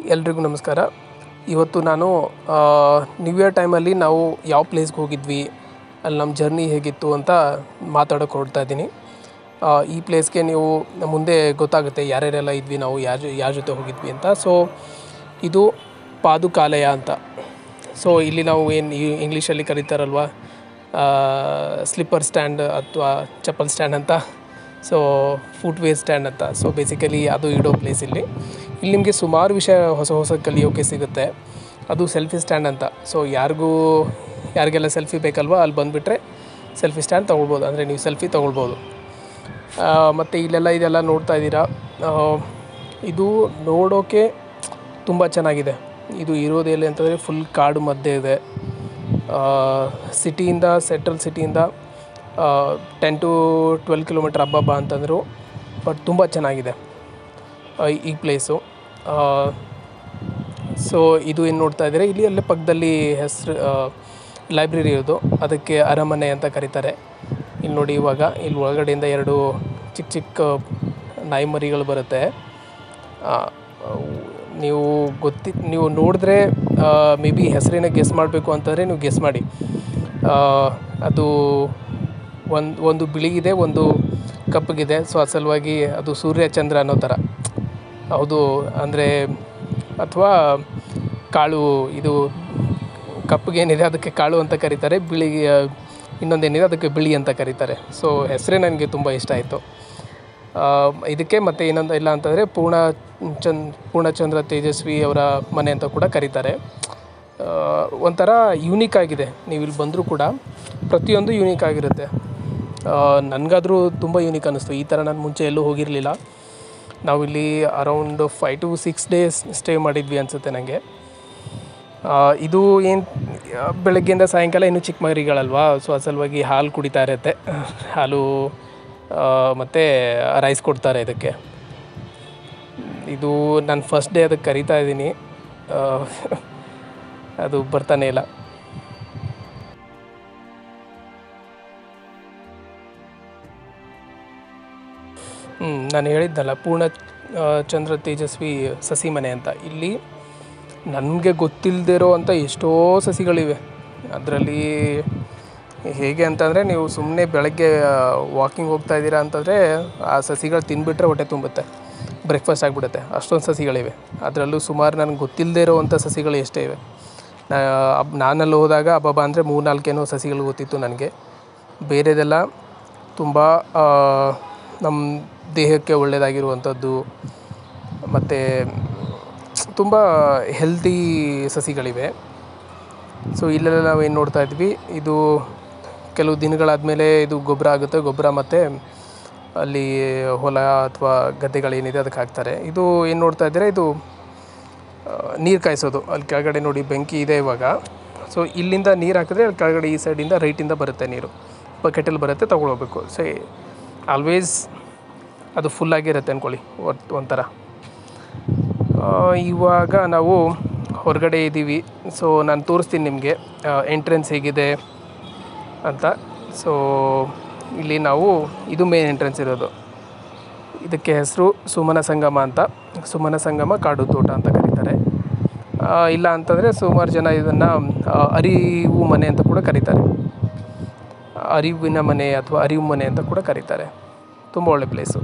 ಎಲ್ರಿಗೂ ನಮಸ್ಕಾರ ಇವತ್ತು ನಾನು ನ್ಯೂ ಇಯರ್ ಟೈಮಲ್ಲಿ ನಾವು ಯಾವ ಪ್ಲೇಸ್ಗೆ ಹೋಗಿದ್ವಿ ಅಲ್ಲಿ ನಮ್ಮ ಜರ್ನಿ ಹೇಗಿತ್ತು ಅಂತ ಮಾತಾಡೋಕೆ ಹೊರಡ್ತಾ ಇದ್ದೀನಿ ಈ ಪ್ಲೇಸ್ಗೆ ನೀವು ಮುಂದೆ ಗೊತ್ತಾಗುತ್ತೆ ಯಾರ್ಯಾರೆಲ್ಲ ಇದ್ವಿ ನಾವು ಯಾರ ಯಾರ ಜೊತೆ ಹೋಗಿದ್ವಿ ಅಂತ ಸೊ ಇದು ಪಾದುಕಾಲಯ ಅಂತ ಸೊ ಇಲ್ಲಿ ನಾವು ಏನು ಇಂಗ್ಲೀಷಲ್ಲಿ ಕರೀತಾರಲ್ವ ಸ್ಲಿಪ್ಪರ್ ಸ್ಟ್ಯಾಂಡ್ ಅಥವಾ ಚಪ್ಪಲ್ ಸ್ಟ್ಯಾಂಡ್ ಅಂತ ಸೊ ಫುಟ್ವೇರ್ ಸ್ಟ್ಯಾಂಡ್ ಅಂತ ಸೊ ಬೇಸಿಕಲಿ ಅದು ಇಡೋ ಪ್ಲೇಸ್ ಇಲ್ಲಿ ಇಲ್ಲಿ ನಿಮಗೆ ಸುಮಾರು ವಿಷಯ ಹೊಸ ಹೊಸ ಕಲಿಯೋಕ್ಕೆ ಸಿಗುತ್ತೆ ಅದು ಸೆಲ್ಫಿ ಸ್ಟ್ಯಾಂಡ್ ಅಂತ ಸೊ ಯಾರಿಗೂ ಯಾರಿಗೆಲ್ಲ ಸೆಲ್ಫಿ ಬೇಕಲ್ವ ಅಲ್ಲಿ ಬಂದುಬಿಟ್ರೆ ಸೆಲ್ಫಿ ಸ್ಟ್ಯಾಂಡ್ ತೊಗೊಳ್ಬೋದು ಅಂದರೆ ನೀವು ಸೆಲ್ಫಿ ತೊಗೊಳ್ಬೋದು ಮತ್ತು ಇಲ್ಲೆಲ್ಲ ಇದೆಲ್ಲ ನೋಡ್ತಾ ಇದ್ದೀರಾ ಆ, ಇದು ನೋಡೋಕ್ಕೆ ತುಂಬ ಚೆನ್ನಾಗಿದೆ ಇದು ಇರೋದು ಎಲ್ಲಿ ಅಂತಂದರೆ ಫುಲ್ ಕಾಡು ಮಧ್ಯೆ ಇದೆ ಸಿಟಿಯಿಂದ ಸೆಂಟ್ರಲ್ ಸಿಟಿಯಿಂದ ಟೆನ್ ಟು ಟ್ವೆಲ್ ಕಿಲೋಮೀಟ್ರ್ ಹಬ್ಬಬ್ಬ ಅಂತಂದರು ಬಟ್ ತುಂಬ ಚೆನ್ನಾಗಿದೆ ಆ, ಈ ಪ್ಲೇಸು ಸೊ ಇದು ಏನು ನೋಡ್ತಾ ಇದ್ದೀರಾ ಇಲ್ಲಿ ಅಲ್ಲೇ ಪಕ್ಕದಲ್ಲಿ ಹೆಸರು ಲೈಬ್ರರಿ ಇರೋದು ಅದಕ್ಕೆ ಅರಮನೆ ಅಂತ ಕರೀತಾರೆ ಇಲ್ಲಿ ನೋಡಿ ಇವಾಗ ಇಲ್ಲಿ ಒಳಗಡೆಯಿಂದ ಎರಡು ಚಿಕ್ಕ ಚಿಕ್ಕ ನಾಯಿ ಮರಿಗಳು ಬರುತ್ತೆ ಆ, ಅವು ನೀವು ಗೊತ್ತಿ ನೀವು ನೋಡಿದ್ರೆ ಮೇ ಬಿ ಹೆಸರಿನ ಗೆಸ್ ಮಾಡಬೇಕು ಅಂತಂದರೆ ನೀವು ಗೆಸ್ ಮಾಡಿ ಆ, ಅದು ಒಂದು ಒಂದು ಬಿಳಿಗಿದೆ ಒಂದು ಕಪ್ಪಗಿದೆ ಸೊ ಆ ಸಲುವಾಗಿ ಅದು ಸೂರ್ಯ ಚಂದ್ರ ಅನ್ನೋ ಥರ ಹೌದು ಅಂದರೆ ಅಥವಾ ಕಾಳು ಇದು ಕಪ್ಪಗೇನಿದೆ ಅದಕ್ಕೆ ಕಾಳು ಅಂತ ಕರೀತಾರೆ ಬಿಳಿ ಇನ್ನೊಂದೇನಿದೆ ಅದಕ್ಕೆ ಬಿಳಿ ಅಂತ ಕರೀತಾರೆ ಸೊ ಹೆಸರೇ ನನಗೆ ತುಂಬ ಇಷ್ಟ ಆಯಿತು ಇದಕ್ಕೆ ಮತ್ತು ಇನ್ನೊಂದು ಇಲ್ಲ ಅಂತಂದರೆ ಪೂರ್ಣ ಚಂದ್ ಪೂರ್ಣಚಂದ್ರ ತೇಜಸ್ವಿ ಅವರ ಮನೆ ಅಂತ ಕೂಡ ಕರೀತಾರೆ ಆ, ಒಂಥರ ಯೂನಿಕ್ ಆಗಿದೆ ನೀವು ಇಲ್ಲಿ ಬಂದರೂ ಕೂಡ ಪ್ರತಿಯೊಂದು ಯೂನಿಕ್ ಆಗಿರುತ್ತೆ ನನಗಾದರೂ ತುಂಬ ಯೂನಿಕ್ ಅನ್ನಿಸ್ತು ಈ ಥರ ನಾನು ಮುಂಚೆ ಎಲ್ಲೂ ಹೋಗಿರಲಿಲ್ಲ ನಾವಿಲ್ಲಿ around five to six days stay ಮಾಡಿದ್ವಿ ಅನಿಸುತ್ತೆ ನನಗೆ ಇದು ಏನು ಬೆಳಗ್ಗೆಯಿಂದ ಸಾಯಂಕಾಲ ಇನ್ನೂ ಚಿಕ್ಕ ಮರಿಗಳಲ್ವಾ ಸೊ ಆ ಸಲುವಾಗಿ ಹಾಲು ಕುಡಿತಾ ಇರುತ್ತೆ ಹಾಲು ಮತ್ತು ರೈಸ್ ಕೊಡ್ತಾರೆ ಇದಕ್ಕೆ ಇದು ನಾನು ಫಸ್ಟ್ ಡೇ ಅದಕ್ಕೆ ಕರಿತಾ ಇದ್ದೀನಿ ಆ, ಅದು ಬರ್ತಾನೆ ಇಲ್ಲ ಹ್ಞೂ ನಾನು ಹೇಳಿದ್ನಲ್ಲ ಪೂರ್ಣ ಆ, ಚಂದ್ರ ತೇಜಸ್ವಿ ಸಸಿ ಮನೆ ಅಂತ ಇಲ್ಲಿ ನನಗೆ ಗೊತ್ತಿಲ್ಲದಿರೋ ಅಂಥ ಎಷ್ಟೋ ಸಸಿಗಳಿವೆ ಅದರಲ್ಲಿ ಹೇಗೆ ಅಂತಂದರೆ ನೀವು ಸುಮ್ಮನೆ ಬೆಳಗ್ಗೆ ವಾಕಿಂಗ್ ಹೋಗ್ತಾ ಇದ್ದೀರಾ ಅಂತಂದರೆ ಆ ಸಸಿಗಳು ತಿಂದುಬಿಟ್ರೆ ಹೊಟ್ಟೆ ತುಂಬುತ್ತೆ ಬ್ರೇಕ್ಫಾಸ್ಟ್ ಆಗಿಬಿಡುತ್ತೆ ಅಷ್ಟೊಂದು ಸಸಿಗಳಿವೆ ಅದರಲ್ಲೂ ಸುಮಾರು ನನಗೆ ಗೊತ್ತಿಲ್ಲದೆ ಇರೋವಂಥ ಸಸಿಗಳು ಎಷ್ಟೇ ಇವೆ ನಾ ಅಬ್ ನಾನಲ್ಲಿ ಹೋದಾಗ ಅಬ್ಬಬ್ಬ ಅಂದರೆ ಮೂರು ನಾಲ್ಕೇನೋ ಸಸಿಗಳು ಗೊತ್ತಿತ್ತು ನನಗೆ ಬೇರೆದೆಲ್ಲ ತುಂಬ ನಮ್ಮ ದೇಹಕ್ಕೆ ಒಳ್ಳೆಯದಾಗಿರುವಂಥದ್ದು ಮತ್ತು ತುಂಬ ಹೆಲ್ತಿ ಸಸಿಗಳಿವೆ ಸೊ ಇಲ್ಲೆಲ್ಲ ನಾವು ಏನು ನೋಡ್ತಾ ಇದ್ವಿ ಇದು ಕೆಲವು ದಿನಗಳಾದಮೇಲೆ ಇದು ಗೊಬ್ಬರ ಆಗುತ್ತೆ ಗೊಬ್ಬರ ಮತ್ತು ಅಲ್ಲಿ ಹೊಲ ಅಥವಾ ಗದ್ದೆಗಳೇನಿದೆ ಅದಕ್ಕೆ ಹಾಕ್ತಾರೆ ಇದು ಏನು ನೋಡ್ತಾ ಇದ್ದೀರಾ ಇದು ನೀರು ಕಾಯಿಸೋದು ಅಲ್ಲಿ ಕೆಳಗಡೆ ನೋಡಿ ಬೆಂಕಿ ಇದೆ ಇವಾಗ ಸೊ ಇಲ್ಲಿಂದ ನೀರು ಹಾಕಿದ್ರೆ ಅಲ್ಲಿ ಕೆಳಗಡೆ ಈ ಸೈಡಿಂದ ರೈಟಿಂದ ಬರುತ್ತೆ ನೀರು ಬಕೆಟಲ್ಲಿ ಬರುತ್ತೆ ತೊಗೊಳ್ಬೇಕು ಸೊ ಆಲ್ವೇಸ್ ಅದು ಫುಲ್ಲಾಗಿರುತ್ತೆ ಅಂದ್ಕೊಳ್ಳಿ ಒಟ್ ಒಂಥರ ಆ, ಇವಾಗ ನಾವು ಹೊರಗಡೆ ಇದ್ದೀವಿ ಸೊ ನಾನು ತೋರಿಸ್ತೀನಿ ನಿಮಗೆ ಎಂಟ್ರೆನ್ಸ್ ಹೇಗಿದೆ ಅಂತ ಸೊ ಇಲ್ಲಿ ನಾವು ಇದು ಮೇನ್ ಎಂಟ್ರೆನ್ಸ್ ಇರೋದು ಇದಕ್ಕೆ ಹೆಸರು ಸುಮನ ಸಂಗಮ ಅಂತ ಸುಮನ ಸಂಗಮ ಕಾಡು ತೋಟ ಅಂತ ಕರೀತಾರೆ ಆ, ಇಲ್ಲ ಅಂತಂದರೆ ಸುಮಾರು ಜನ ಇದನ್ನು ಅರಿವು ಮನೆ ಅಂತ ಕೂಡ ಕರೀತಾರೆ ಅರಿವಿನ ಮನೆ ಅಥವಾ ಅರಿವು ಮನೆ ಅಂತ ಕೂಡ ಕರೀತಾರೆ ತುಂಬ ಒಳ್ಳೆ ಪ್ಲೇಸು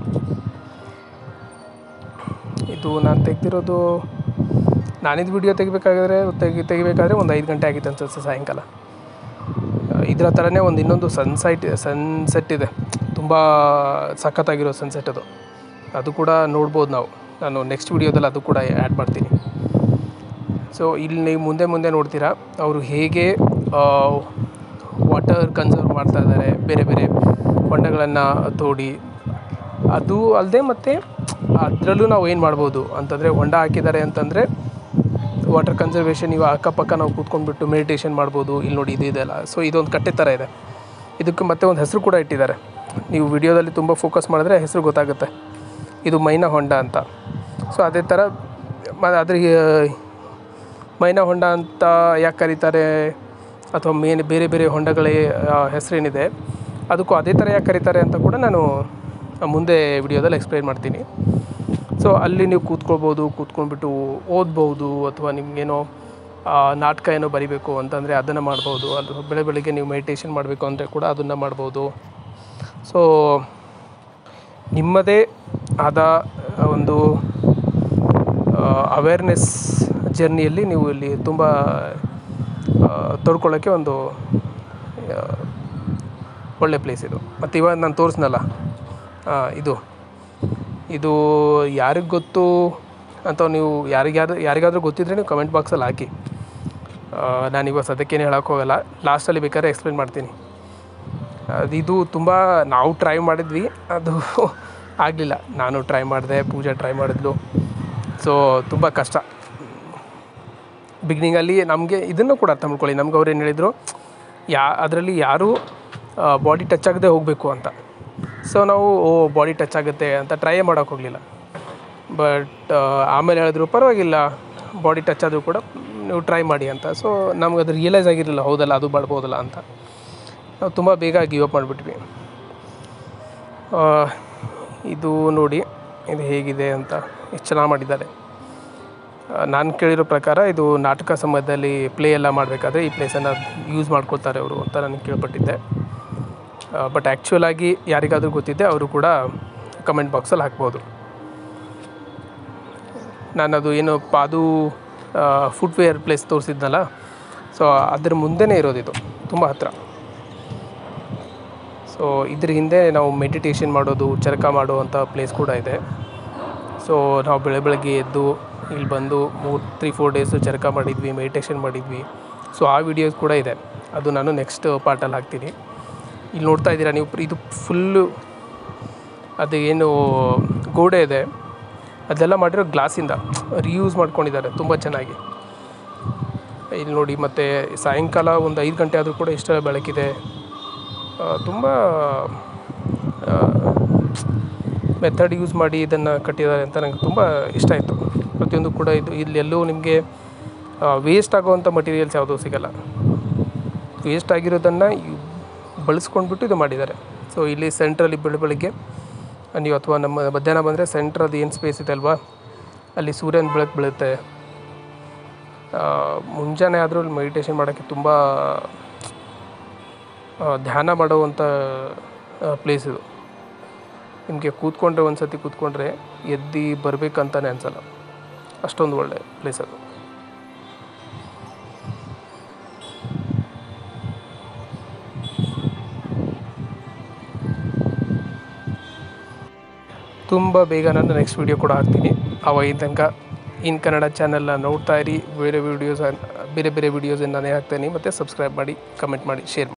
ಇದು ನಾನು ತೆಗೆದಿರೋದು ನಾನಿದು ವಿಡಿಯೋ ತೆಗಿಬೇಕಾದ್ರೆ ತೆಗಿ ತೆಗಿಬೇಕಾದ್ರೆ ಒಂದು ಐದು ಗಂಟೆ ಆಗಿತ್ತು ಅನ್ಸುತ್ತೆ ಸಾಯಂಕಾಲ ಇದರ ಥರನೇ ಒಂದು ಇನ್ನೊಂದು ಸನ್ಸೈಟ್ ಸನ್ಸೆಟ್ ಇದೆ ತುಂಬ ಸಖತ್ತಾಗಿರೋ ಸನ್ಸೆಟ್ ಅದು ಅದು ಕೂಡ ನೋಡ್ಬೋದು ನಾವು ನಾನು ನೆಕ್ಸ್ಟ್ ವಿಡಿಯೋದಲ್ಲಿ ಅದು ಕೂಡ ಆ್ಯಡ್ ಮಾಡ್ತೀನಿ ಸೊ ಇಲ್ಲಿ ನೀವು ಮುಂದೆ ಮುಂದೆ ನೋಡ್ತೀರಾ ಅವರು ಹೇಗೆ ವಾಟರ್ ಕನ್ಸರ್ವ್ ಮಾಡ್ತಾ ಇದ್ದಾರೆ ಬೇರೆ ಬೇರೆ ಹೊಂಡಗಳನ್ನು ತೋಡಿ ಅದು ಅಲ್ಲದೆ ಮತ್ತು ಅದರಲ್ಲೂ ನಾವು ಏನು ಮಾಡ್ಬೋದು ಅಂತಂದರೆ ಹೊಂಡ ಹಾಕಿದ್ದಾರೆ ಅಂತಂದರೆ ವಾಟರ್ ಕನ್ಸರ್ವೇಷನ್ ಇವಾಗ ಅಕ್ಕಪಕ್ಕ ನಾವು ಕೂತ್ಕೊಂಡ್ಬಿಟ್ಟು ಮೆಡಿಟೇಷನ್ ಮಾಡ್ಬೋದು ಇಲ್ಲಿ ನೋಡಿ ಇದು ಇದೆಲ್ಲ ಸೊ ಇದೊಂದು ಕಟ್ಟೆ ಥರ ಇದೆ ಇದಕ್ಕೆ ಮತ್ತೆ ಒಂದು ಹೆಸರು ಕೂಡ ಇಟ್ಟಿದ್ದಾರೆ ನೀವು ವಿಡಿಯೋದಲ್ಲಿ ತುಂಬ ಫೋಕಸ್ ಮಾಡಿದ್ರೆ ಹೆಸರು ಗೊತ್ತಾಗುತ್ತೆ ಇದು ಮೈನಾ ಹೊಂಡ ಅಂತ ಸೊ ಅದೇ ಥರ ಮ ಅದ್ರ ಮೈನಾ ಹೊಂಡ ಅಂತ ಯಾಕೆ ಕರೀತಾರೆ ಅಥವಾ ಮೇನ್ ಬೇರೆ ಬೇರೆ ಹೊಂಡಗಳ ಹೆಸರೇನಿದೆ ಅದಕ್ಕೂ ಅದೇ ಥರ ಯಾಕೆ ಕರೀತಾರೆ ಅಂತ ಕೂಡ ನಾನು ಮುಂದೆ ವಿಡಿಯೋದಲ್ಲಿ ಎಕ್ಸ್ಪ್ಲೈನ್ ಮಾಡ್ತೀನಿ ಸೊ ಸೊ ಅಲ್ಲಿ ನೀವು ಕೂತ್ಕೊಳ್ಬೋದು ಕೂತ್ಕೊಂಡ್ಬಿಟ್ಟು ಓದ್ಬೋದು ಅಥವಾ ನಿಮಗೇನೋ ನಾಟಕ ಏನೋ ಬರಿಬೇಕು ಅಂತಂದರೆ ಅದನ್ನು ಮಾಡ್ಬೋದು ಅದು ಬೆಳೆ ಬೆಳಿಗ್ಗೆ ನೀವು ಮೆಡಿಟೇಷನ್ ಮಾಡಬೇಕು ಅಂದರೆ ಕೂಡ ಅದನ್ನು ಮಾಡ್ಬೋದು ಸೊ ನಿಮ್ಮದೇ ಆದ ಒಂದು ಅವೇರ್ನೆಸ್ ಜರ್ನಿಯಲ್ಲಿ ನೀವು ಇಲ್ಲಿ ತುಂಬ ತೊಡ್ಕೊಳ್ಳೋಕ್ಕೆ ಒಂದು ಆ, ಒಳ್ಳೆ ಪ್ಲೇಸ್ ಇದು ಮತ್ತು ಇವಾಗ ನಾನು ತೋರಿಸ್ನಲ್ಲ ಆ, ಇದು ಇದು ಯಾರಿಗೆ ಗೊತ್ತು ಅಂತ ನೀವು ಯಾರಿಗಾದ್ರೂ ಯಾರಿಗಾದ್ರೂ ಗೊತ್ತಿದ್ರೆ ನೀವು ಕಮೆಂಟ್ ಬಾಕ್ಸಲ್ಲಿ ಹಾಕಿ ನಾನು ಇವಾಗ ಸದ್ಯಕ್ಕೇನು ಹೇಳೋಕ್ಕೆ ಹೋಗಲ್ಲ ಲಾಸ್ಟಲ್ಲಿ ಬೇಕಾದ್ರೆ ಎಕ್ಸ್ಪ್ಲೇನ್ ಮಾಡ್ತೀನಿ ಅದು ಇದು ತುಂಬ ನಾವು ಟ್ರೈ ಮಾಡಿದ್ವಿ ಅದು ಆಗಲಿಲ್ಲ ನಾನು ಟ್ರೈ ಮಾಡಿದೆ ಪೂಜಾ ಟ್ರೈ ಮಾಡಿದ್ಲು ಸೊ ತುಂಬ ಕಷ್ಟ ಬಿಗಿನಿಂಗಲ್ಲಿ ನಮಗೆ ಇದನ್ನು ಕೂಡ ಅರ್ಥ ಮಾಡ್ಕೊಳ್ಳಿ ನಮ್ಗೆ ಅವ್ರು ಏನು ಹೇಳಿದರು ಯಾ ಅದರಲ್ಲಿ ಯಾರೂ ಬಾಡಿ ಟಚ್ ಆಗದೆ ಹೋಗಬೇಕು ಅಂತ ಸೊ ನಾವು ಓ ಬಾಡಿ ಟಚ್ ಆಗುತ್ತೆ ಅಂತ ಟ್ರೈಯೇ ಮಾಡೋಕ್ಕೆ ಹೋಗಲಿಲ್ಲ ಬಟ್ ಆಮೇಲೆ ಹೇಳಿದ್ರು ಪರವಾಗಿಲ್ಲ ಬಾಡಿ ಟಚ್ ಆದರೂ ಕೂಡ ನೀವು ಟ್ರೈ ಮಾಡಿ ಅಂತ ಸೊ ನಮ್ಗೆ ಅದು ರಿಯಲೈಸ್ ಆಗಿರಲಿಲ್ಲ ಹೌದಲ್ಲ ಅದು ಮಾಡ್ಬೋದಲ್ಲ ಅಂತ ನಾವು ತುಂಬ ಬೇಗ ಗಿವ್ ಅಪ್ ಮಾಡಿಬಿಟ್ವಿ ಆ, ಇದು ನೋಡಿ ಇದು ಹೇಗಿದೆ ಅಂತ ಎಷ್ಟು ಚೆನ್ನಾಗಿ ಮಾಡಿದ್ದಾರೆ ನಾನು ಕೇಳಿರೋ ಪ್ರಕಾರ ಇದು ನಾಟಕ ಸಮಯದಲ್ಲಿ ಪ್ಲೇ ಎಲ್ಲ ಮಾಡಬೇಕಾದ್ರೆ ಈ ಪ್ಲೇಸನ್ನು ಯೂಸ್ ಮಾಡ್ಕೊಳ್ತಾರೆ ಅವರು ಅಂತ ನನಗೆ ಕೇಳ್ಪಟ್ಟಿದ್ದೆ ಬಟ್ ಆ್ಯಕ್ಚುಯಲ್ ಆಗಿ ಯಾರಿಗಾದರೂ ಗೊತ್ತಿದ್ದೆ ಅವರು ಕೂಡ ಕಮೆಂಟ್ ಬಾಕ್ಸಲ್ಲಿ ಹಾಕ್ಬೋದು ನಾನು ಅದು ಏನು ಪಾದು ಫುಟ್ವೇರ್ ಪ್ಲೇಸ್ ತೋರಿಸಿದ್ನಲ್ಲ ಸೊ ಅದ್ರ ಮುಂದೆನೇ ಇರೋದಿದು ತುಂಬ ಹತ್ತಿರ ಸೊ ಇದ್ರ ಹಿಂದೆ ನಾವು ಮೆಡಿಟೇಷನ್ ಮಾಡೋದು ಚರಕ ಮಾಡುವಂಥ ಪ್ಲೇಸ್ ಕೂಡ ಇದೆ ಸೊ ನಾವು ಬೆಳೆ ಬೆಳಗ್ಗೆ ಎದ್ದು ಇಲ್ಲಿ ಬಂದು ಮೂರು ತ್ರೀ ಫೋರ್ ಡೇಸ್ ಚರಕ ಮಾಡಿದ್ವಿ ಮೆಡಿಟೇಷನ್ ಮಾಡಿದ್ವಿ ಸೊ ಆ ವಿಡಿಯೋಸ್ ಕೂಡ ಇದೆ ಅದು ನಾನು ನೆಕ್ಸ್ಟ್ ಪಾರ್ಟಲ್ಲಿ ಹಾಕ್ತೀನಿ ಇಲ್ಲಿ ನೋಡ್ತಾ ಇದ್ದೀರಾ ನೀವು ಇದು ಫುಲ್ಲು ಅದು ಏನು ಗೋಡೆ ಇದೆ ಅದೆಲ್ಲ ಮಾಡಿರೋ ಗ್ಲಾಸಿಂದ ರಿಯೂಸ್ ಮಾಡ್ಕೊಂಡಿದ್ದಾರೆ ತುಂಬ ಚೆನ್ನಾಗಿ ಇಲ್ಲಿ ನೋಡಿ ಮತ್ತು ಸಾಯಂಕಾಲ ಒಂದು ಐದು ಗಂಟೆ ಆದರೂ ಕೂಡ ಇಷ್ಟೆಲ್ಲ ಬೆಳಕಿದೆ ತುಂಬ ಮೆಥಡ್ ಯೂಸ್ ಮಾಡಿ ಇದನ್ನು ಕಟ್ಟಿದ್ದಾರೆ ಅಂತ ನಂಗೆ ತುಂಬ ಇಷ್ಟ ಆಯಿತು ಪ್ರತಿಯೊಂದು ಕೂಡ ಇದು ಇಲ್ಲಿ ಎಲ್ಲೂ ನಿಮಗೆ ವೇಸ್ಟ್ ಆಗೋವಂಥ ಮಟೀರಿಯಲ್ಸ್ ಯಾವುದೂ ಸಿಗಲ್ಲ ವೇಸ್ಟ್ ಆಗಿರೋದನ್ನು ಬಳಸ್ಕೊಂಡ್ಬಿಟ್ಟು ಇದು ಮಾಡಿದ್ದಾರೆ ಸೊ ಇಲ್ಲಿ ಸೆಂಟ್ರಲ್ಲಿ ಬೆಳ ಬೆಳಿಗ್ಗೆ ನೀವು ಅಥವಾ ನಮ್ಮ ಮಧ್ಯಾಹ್ನ ಬಂದರೆ ಸೆಂಟ್ರದ್ದು ಏನು ಸ್ಪೇಸ್ ಇದೆ ಅಲ್ವಾ ಅಲ್ಲಿ ಸೂರ್ಯನ ಬೆಳಕು ಬೀಳುತ್ತೆ ಆ, ಮುಂಜಾನೆ ಆದರೂ ಅಲ್ಲಿ ಮೆಡಿಟೇಷನ್ ಮಾಡೋಕ್ಕೆ ತುಂಬ ಆ, ಧ್ಯಾನ ಮಾಡುವಂಥ ಪ್ಲೇಸ್ ಇದು ನಿಮಗೆ ಕೂತ್ಕೊಂಡ್ರೆ ಒಂದು ಸತಿ ಕೂತ್ಕೊಂಡ್ರೆ ಎದ್ದು ಬರಬೇಕಂತಾನೆ ಅನ್ಸಲ್ಲ ಅಷ್ಟೊಂದು ಒಳ್ಳೆ ಪ್ಲೇಸ್ ಅದು ತುಂಬ ಬೇಗ ನಾನು ನೆಕ್ಸ್ಟ್ ವೀಡಿಯೋ ಕೂಡ ಹಾಕ್ತೀನಿ ಅವಾಗ ತನಕ ಇನ್ ಕನ್ನಡ ಚಾನಲ್ನ ನೋಡ್ತಾ ಇರಿ ಬೇರೆ ವೀಡಿಯೋಸ್ ಬೇರೆ ಬೇರೆ ವೀಡಿಯೋಸನ್ನು ನಾನೇ ಹಾಕ್ತೀನಿ ಮತ್ತು ಸಬ್ಸ್ಕ್ರೈಬ್ ಮಾಡಿ ಕಮೆಂಟ್ ಮಾಡಿ ಶೇರ್ ಮಾಡಿ